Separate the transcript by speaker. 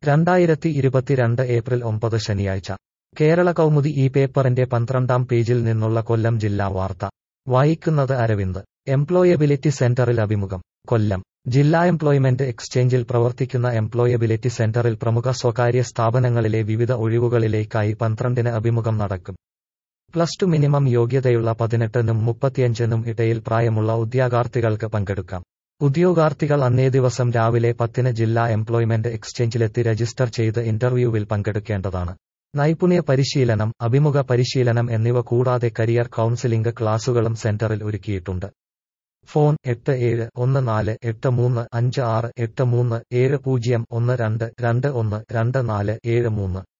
Speaker 1: രണ്ടായിരത്തി ഇരുപത്തിരണ്ട് ഏപ്രിൽ ഒമ്പത് ശനിയാഴ്ച കേരള കൗമുദി ഈ പേപ്പറിന്റെ പന്ത്രണ്ടാം പേജിൽ നിന്നുള്ള കൊല്ലം ജില്ലാ വാർത്ത വായിക്കുന്നത് അരവിന്ദ് എംപ്ലോയബിലിറ്റി സെന്ററിൽ അഭിമുഖം കൊല്ലം ജില്ലാ എംപ്ലോയ്മെന്റ് എക്സ്ചേഞ്ചിൽ പ്രവർത്തിക്കുന്ന എംപ്ലോയബിലിറ്റി സെന്ററിൽ പ്രമുഖ സ്വകാര്യ സ്ഥാപനങ്ങളിലെ വിവിധ ഒഴിവുകളിലേക്കായി പന്ത്രണ്ടിന് അഭിമുഖം നടക്കും പ്ലസ് ടു മിനിമം യോഗ്യതയുള്ള പതിനെട്ടിനും മുപ്പത്തിയഞ്ചിനും ഇടയിൽ പ്രായമുള്ള ഉദ്യോഗാർത്ഥികൾക്ക് പങ്കെടുക്കാം ഉദ്യോഗാർത്ഥികൾ അന്നേ ദിവസം രാവിലെ പത്തിന് ജില്ലാ എംപ്ലോയ്മെന്റ് എക്സ്ചേഞ്ചിലെത്തി രജിസ്റ്റർ ചെയ്ത് ഇന്റർവ്യൂവിൽ പങ്കെടുക്കേണ്ടതാണ് നൈപുണ്യ പരിശീലനം അഭിമുഖ പരിശീലനം എന്നിവ കൂടാതെ കരിയർ കൗൺസിലിംഗ് ക്ലാസുകളും സെന്ററിൽ ഒരുക്കിയിട്ടുണ്ട് ഫോൺ എട്ട് ഏഴ് ഒന്ന് നാല് എട്ട് മൂന്ന് അഞ്ച് ആറ് എട്ട് മൂന്ന് ഏഴ് പൂജ്യം ഒന്ന് രണ്ട് രണ്ട് ഒന്ന് രണ്ട് നാല് ഏഴ് മൂന്ന്